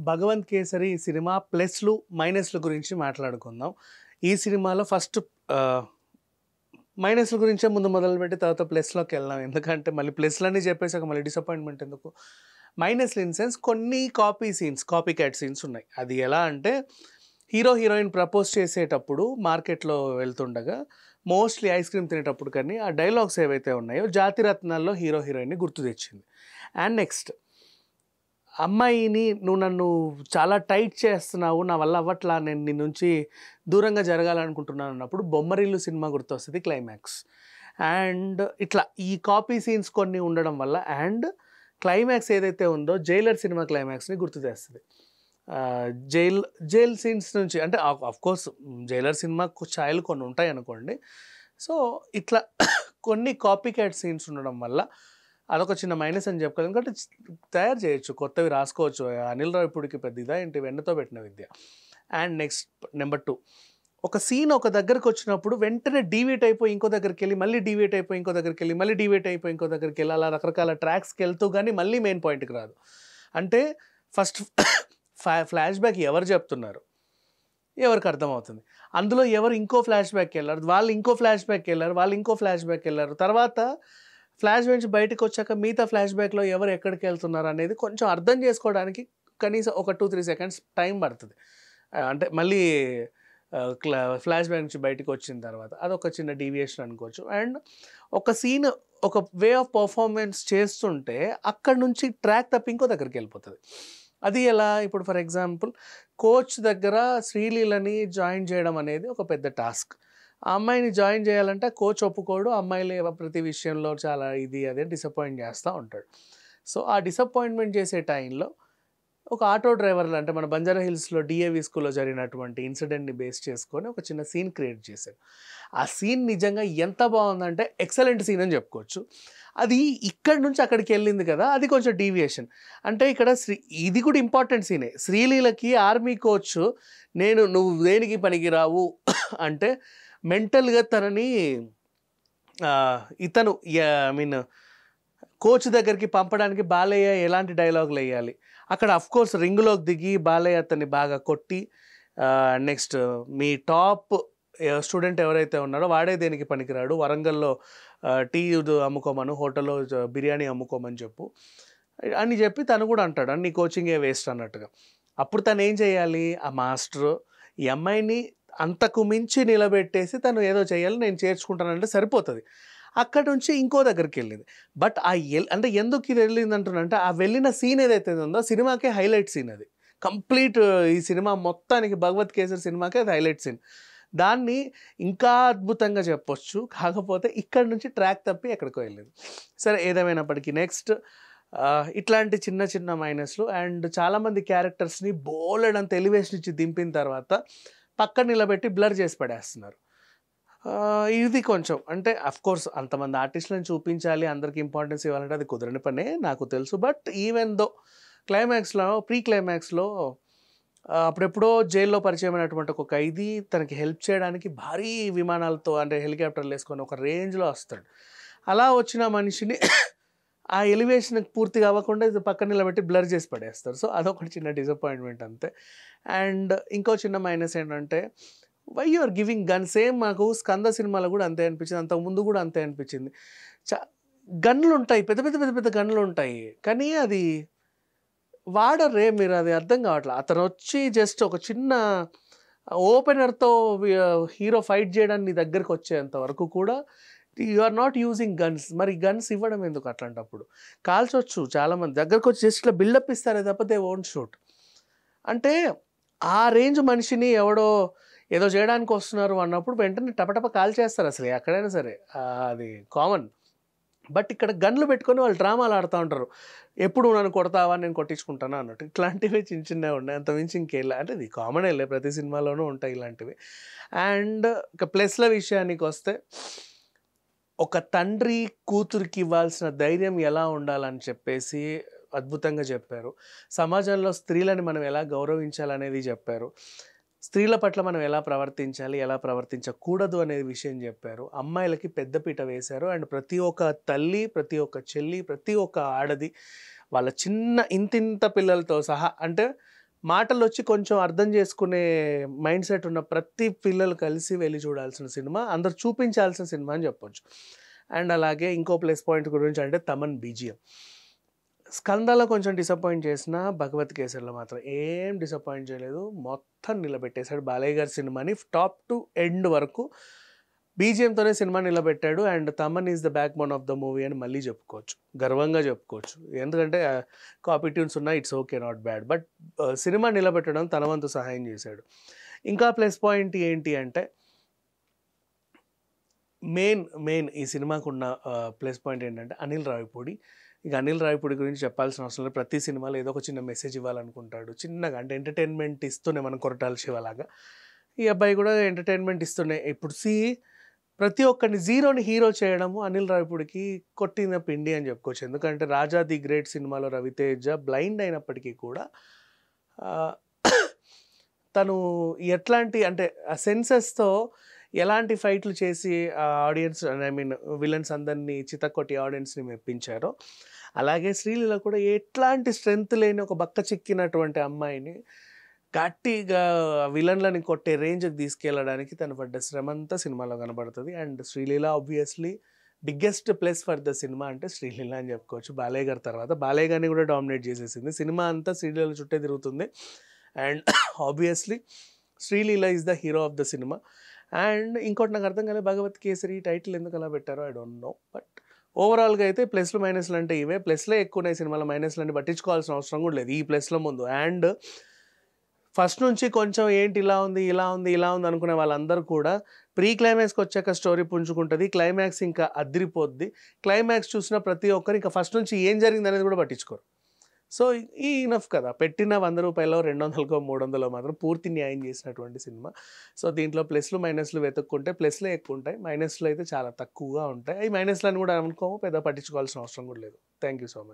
Bhagavanth Kesari cinema ప్లస్లు మైనస్ల గురించి మాట్లాడుకుందాం ఈ సినిమాలో ఫస్ట్ మైనస్ల గురించే ముందు మొదలుపెట్టి తర్వాత ప్లస్లోకి వెళ్దాం ఎందుకంటే మళ్ళీ ప్లస్లన్నీ చెప్పేసాక మళ్ళీ డిసప్పాయింట్మెంట్ ఎందుకు మైనస్లు ఇన్ సెన్స్ కొన్ని copy scenes copy cat scenes ఉన్నాయి అది ఎలా అంటే హీరో హీరోయిన్ ప్రపోజ్ చేసేటప్పుడు మార్కెట్లో వెళ్తుండగా మోస్ట్లీ ఐస్ క్రీమ్ తినేటప్పుడు కానీ ఆ డైలాగ్స్ ఏవైతే ఉన్నాయో జాతిరత్నాల్లో హీరో హీరోయిన్ని గుర్తు తెచ్చింది అండ్ నెక్స్ట్ అమ్మాయిని నువ్వు నన్ను చాలా టైట్ చేస్తున్నావు నా వల్ల అవ్వట్లా నేను నీ నుంచి దూరంగా జరగాలనుకుంటున్నాను అన్నప్పుడు బొమ్మరిల్లు సినిమా గుర్తొస్తుంది క్లైమాక్స్ అండ్ ఇట్లా ఈ కాపీ సీన్స్ కొన్ని ఉండడం వల్ల అండ్ క్లైమాక్స్ ఏదైతే ఉందో జైలర్ సినిమా క్లైమాక్స్ని గుర్తు తెస్తుంది ఆ, జైల్ జైల్ సీన్స్ నుంచి అంటే ఆఫ్ కోర్స్ జైలర్ సినిమా ఛాయలు కొన్ని ఉంటాయి అనుకోండి సో ఇట్లా కొన్ని కాపీ క్యాట్ సీన్స్ ఉండడం వల్ల అదొక చిన్న మైనస్ అని చెప్పుకోవాలి ఎందుకంటే తయారు చేయొచ్చు కొత్తవి రాసుకోవచ్చు అనిల్ రావిపూడికి పెద్ద ఇదా ఏంటి వెన్నతో పెట్టిన విద్య అండ్ నెక్స్ట్ నెంబర్ టూ ఒక సీన్ ఒక దగ్గరికి వచ్చినప్పుడు వెంటనే డీవేట్ అయిపోయి ఇంకో దగ్గరికి వెళ్ళి మళ్ళీ డీవేట్ అయిపోయి ఇంకో దగ్గరికి వెళ్ళి మళ్ళీ డీవేట్ అయిపోయి ఇంకో దగ్గరికి వెళ్ళి అలా రకరకాల ట్రాక్స్కి వెళ్తూ కానీ మళ్ళీ మెయిన్ పాయింట్కి రాదు అంటే ఫస్ట్ ఫ్లాష్ బ్యాక్ ఎవరు చెప్తున్నారు ఎవరికి అర్థమవుతుంది అందులో ఎవరు ఇంకో ఫ్లాష్ బ్యాక్ వెళ్ళారు వాళ్ళు ఇంకో ఫ్లాష్ బ్యాక్ వెళ్ళారు వాళ్ళు ఇంకో ఫ్లాష్ బ్యాక్ వెళ్ళారు తర్వాత ఫ్లాష్ నుంచి బయటకు వచ్చాక మిగతా ఫ్లాష్ బ్యాక్లో ఎవరు ఎక్కడికి వెళ్తున్నారు అనేది కొంచెం అర్థం చేసుకోవడానికి కనీసం ఒక టూ త్రీ సెకండ్స్ టైం పడుతుంది ఆ, అంటే మళ్ళీ ఫ్లాష్ బ్యాక్ నుంచి బయటకు వచ్చిన తర్వాత అదొక చిన్న డీవియేషన్ అనుకోవచ్చు అండ్ ఒక సీన్ ఒక వే ఆఫ్ పర్ఫార్మెన్స్ చేస్తుంటే అక్కడ నుంచి ట్రాక్ తప్పి ఇంకో దగ్గరికి వెళ్ళిపోతుంది అది ఎలా ఇప్పుడు ఫర్ ఎగ్జాంపుల్ కోచ్ దగ్గర శ్రీలీలని జాయిన్ చేయడం అనేది ఒక పెద్ద టాస్క్ ఆ అమ్మాయిని జాయిన్ చేయాలంటే కోచ్ ఒప్పుకోడు అమ్మాయిలు ప్రతి విషయంలో చాలా ఇది అదే డిసప్పాయింట్ చేస్తూ ఉంటాడు సో ఆ డిసప్పాయింట్మెంట్ చేసే టైంలో ఒక ఆటో డ్రైవర్ అంటే మన బంజారా హిల్స్లో డిఏవి స్కూల్లో జరిగినటువంటి ఇన్సిడెంట్ని బేస్ చేసుకొని ఒక చిన్న సీన్ క్రియేట్ చేశాడు ఆ సీన్ నిజంగా ఎంత బాగుందంటే ఎక్సలెంట్ సీన్ అని చెప్పుకోవచ్చు అది ఇక్కడి నుంచి అక్కడికి వెళ్ళింది కదా అది కొంచెం డీవియేషన్ అంటే ఇక్కడ శ్రీ ఇది కూడా ఇంపార్టెంట్ సీనే శ్రీలీలకి ఆర్మీ కోచ్ నేను నువ్వు దేనికి పనికిరావు అంటే మెంటల్గా తనని ఆ, ఇతను ఐ మీన్ కోచ్ దగ్గరికి పంపడానికి బాలయ్య ఎలాంటి డైలాగులు వేయాలి అక్కడ అఫ్ కోర్స్ రింగులోకి దిగి బాలయ్య అతన్ని బాగా కొట్టి నెక్స్ట్ మీ టాప్ స్టూడెంట్ ఎవరైతే ఉన్నారో వాడే దేనికి పనికిరాడు వరంగల్లో ఆ, టీ అమ్ముకోమను హోటల్లో జ- బిర్యానీ అమ్ముకోమని చెప్పు అని చెప్పి తను కూడా అంటాడు అన్ని కోచింగే వేస్ట్ అన్నట్టుగా అప్పుడు తను ఏం చేయాలి ఆ మాస్టర్ ఈ అమ్మాయిని అంతకు మించి నిలబెట్టేసి తను ఏదో చేయాలి నేను చేర్చుకుంటానంటే సరిపోతుంది అక్కడ నుంచి ఇంకో దగ్గరికి వెళ్ళింది బట్ ఆ ఎల్ అంటే ఎందుకు ఇది వెళ్ళింది అంటున్నంటే ఆ వెళ్ళిన సీన్ ఏదైతే ఉందో సినిమాకే హైలైట్ సీన్ అది కంప్లీట్ ఈ సినిమా మొత్తానికి భగవత్ కేసరి సినిమాకే అది హైలైట్ సీన్ దాన్ని ఇంకా అద్భుతంగా చెప్పొచ్చు కాకపోతే ఇక్కడ నుంచి ట్రాక్ తప్పి ఎక్కడికో వెళ్ళింది సరే ఏదేమైనప్పటికీ నెక్స్ట్ ఇట్లాంటి చిన్న చిన్న మైనస్లు అండ్ చాలామంది క్యారెక్టర్స్ని బోలెడ్ అంత ఎలివేషన్ ఇచ్చి దింపిన తర్వాత పక్కన నిలబెట్టి బ్లర్ చేసి పడేస్తున్నారు ఆ, ఇది కొంచెం అంటే అఫ్ కోర్స్ అంతమంది ఆర్టిస్టులను చూపించాలి అందరికి ఇంపార్టెన్స్ ఇవ్వాలంటే అది కుదరని పనే నాకు తెలుసు బట్ ఈవెన్ దో క్లైమాక్స్లో ప్రీ క్లైమాక్స్లో అప్పుడెప్పుడో జైల్లో పరిచయమైనటువంటి ఒక ఖైదీ తనకి హెల్ప్ చేయడానికి భారీ విమానాలతో అంటే హెలికాప్టర్లు వేసుకొని ఒక రేంజ్లో వస్తాడు అలా వచ్చిన మనిషిని ఆ ఎలివేషన్ పూర్తిగా అవ్వకుండా ఇది పక్కన నిలబెట్టి బ్లర్ చేసి పడేస్తారు సో అదొకటి చిన్న డిసప్పాయింట్మెంట్ అంతే అండ్ ఇంకో చిన్న మైనస్ ఏంటంటే why you are giving gun same మాకు స్కంద సినిమాలో కూడా అంతే అనిపించింది అంతకు ముందు కూడా అంతే అనిపించింది చా గన్లు ఉంటాయి పెద్ద పెద్ద పెద్ద పెద్ద గన్లు ఉంటాయి కానీ అది వాడరే మీరు అది అర్థం కావట్లేదు అతను వచ్చి జస్ట్ ఒక చిన్న ఓపెనర్తో హీరో ఫైట్ చేయడానికి నీ దగ్గరకు వచ్చేంత వరకు కూడా you are not using guns మరి గన్స్ ఇవ్వడం ఎందుకు అట్లాంటప్పుడు కాల్చొచ్చు చాలామంది దగ్గరకు వచ్చి జస్ట్ ఇట్లా బిల్డప్ ఇస్తారే తప్ప దే ఓన్ షూట్ అంటే ఆ రేంజ్ మనిషిని ఎవడో ఏదో చేయడానికి వస్తున్నారు అన్నప్పుడు వెంటనే టపటప కాల్ చేస్తారు అసలు ఎక్కడైనా సరే ఆ, అది కామన్ బట్ ఇక్కడ గన్లు పెట్టుకొని వాళ్ళు డ్రామాలు ఆడుతూ ఉంటారు ఎప్పుడు నన్ను కొడతావా నేను కొట్టించుకుంటాను అన్నట్టు ఇట్లాంటివి చిన్న చిన్నవి ఉన్నాయి అంత మించి ఇంకేలా అంటే ఇది కామన్ వెళ్ళే ప్రతి సినిమాలోనూ ఉంటాయి ఇలాంటివి అండ్ ఇక ప్లస్ల విషయానికి వస్తే ఒక తండ్రి కూతురికి ఇవ్వాల్సిన ధైర్యం ఎలా ఉండాలని చెప్పేసి అద్భుతంగా చెప్పారు సమాజంలో స్త్రీలని మనం ఎలా గౌరవించాలనేది చెప్పారు స్త్రీల పట్ల మనం ఎలా ప్రవర్తించాలి ఎలా ప్రవర్తించకూడదు అనే విషయం చెప్పారు అమ్మాయిలకి పెద్దపీట వేశారు అండ్ ప్రతి ఒక్క తల్లి ప్రతి ఒక్క చెల్లి ప్రతి ఒక్క ఆడది వాళ్ళ చిన్న ఇంతింత పిల్లలతో సహా అంటే మాటలు వచ్చి కొంచెం అర్థం చేసుకునే మైండ్ సెట్ ఉన్న ప్రతి పిల్లలు కలిసి వెళ్ళి చూడాల్సిన సినిమా అందరు చూపించాల్సిన సినిమా అని చెప్పొచ్చు అండ్ అలాగే ఇంకో ప్లస్ పాయింట్ గురించి అంటే తమన్ బీజిఎం స్కందాలో కొంచెం డిసప్పాయింట్ చేసిన భగవత్ కేసరిలో మాత్రం ఏం డిసప్పాయింట్ చేయలేదు మొత్తం నిలబెట్టేశాడు బాలయ్య గారి సినిమాని టాప్ టు ఎండ్ వరకు బీజిఎంతోనే సినిమా నిలబెట్టాడు and Thaman is the backbone of the movie అని మళ్ళీ చెప్పుకోవచ్చు గర్వంగా చెప్పుకోవచ్చు ఎందుకంటే కాపీ ట్యూన్స్ ఉన్నా it's okay not bad but cinema నిలబెట్టడం తన వంతు సహాయం చేశాడు ఇంకా ప్లస్ పాయింట్ ఏంటి అంటే మెయిన్ మెయిన్ ఈ సినిమాకు ఉన్న ప్లస్ పాయింట్ ఏంటంటే అనిల్ రావిపూడి ఇక అనిల్ రావిపూడి గురించి చెప్పాల్సిన అవసరం లేదు ప్రతి సినిమాలో ఏదో ఒక చిన్న మెసేజ్ ఇవ్వాలనుకుంటాడు చిన్నగా అంటే ఎంటర్టైన్మెంట్ ఇస్తూనే మనం కొరటాల శివలాగా ఈ అబ్బాయి కూడా ఎంటర్టైన్మెంట్ ఇస్తూనే ఇప్పుడు సి ప్రతి ఒక్కరిని జీరోని హీరో చేయడము అనిల్ రావిపూడికి కొట్టిన పిండి అని చెప్పుకోవచ్చు ఎందుకంటే రాజా ది గ్రేట్ సినిమాలో రవితేజ బ్లైండ్ అయినప్పటికీ కూడా ఆ, తను ఎట్లాంటి అంటే ఆ సెన్సెస్తో ఎలాంటి ఫైట్లు చేసి ఆ ఆడియన్స్ ఐ మీన్ విలన్స్ అందరినీ చితకొట్టి ఆడియన్స్ని మెప్పించారో అలాగే శ్రీలీల కూడా ఎట్లాంటి స్ట్రెంగ్త్ లేని ఒక బక్క చిక్కినటువంటి అమ్మాయిని గట్టిగా విలన్లని కొట్టే రేంజ్కి తీసుకెళ్ళడానికి తను పడ్డ శ్రమ అంతా సినిమాలో కనబడుతుంది and Sreeleela obviously biggest plus for the cinema అంటే శ్రీలీల అని చెప్పుకోవచ్చు బాలయ్య గారి తర్వాత బాలయ్య గారిని కూడా డామినేట్ చేసేసింది సినిమా అంతా శ్రీలీల చుట్టే తిరుగుతుంది and obviously Sreeleela is the hero of the cinema and ఇంకోటి నాకు అర్థం కాలేదు భగవత్ కేసరి టైటిల్ ఎందుకు అలా పెట్టారో ఐ డోంట్ నో బట్ ఓవరాల్గా అయితే ప్లస్లు మైనస్లు అంటే ఇవే ప్లస్లే ఎక్కువ ఉన్నాయి సినిమాలో మైనస్లు అంటే పట్టించుకోవాల్సిన అవసరం కూడా లేదు ఈ ప్లస్లో ముందు అండ్ ఫస్ట్ నుంచి కొంచెం ఏంటి ఇలా ఉంది ఇలా ఉంది ఇలా ఉంది అనుకునే వాళ్ళందరూ కూడా ప్రీ క్లైమాక్స్కి వచ్చాక స్టోరీ పుంజుకుంటుంది క్లైమాక్స్ ఇంకా అదిరిపోద్ది క్లైమాక్స్ చూసిన ప్రతి ఒక్కరు ఇంకా ఫస్ట్ నుంచి ఏం జరిగింది అనేది కూడా పట్టించుకోరు సో ఈ ఇనఫ్ కదా పెట్టిన వంద రూపాయలు రెండు వందలకో మూడు వందలో మాత్రం పూర్తి న్యాయం చేసినటువంటి సినిమా సో దీంట్లో ప్లస్లు మైనస్లు వెతుక్కుంటే ప్లస్లే ఎక్కువ ఉంటాయి మైనస్లు అయితే చాలా తక్కువగా ఉంటాయి ఈ మైనస్లను కూడా అనుకోము పెద్ద పట్టించుకోవాల్సిన అవసరం కూడా లేదు థ్యాంక్ యూ సో మచ్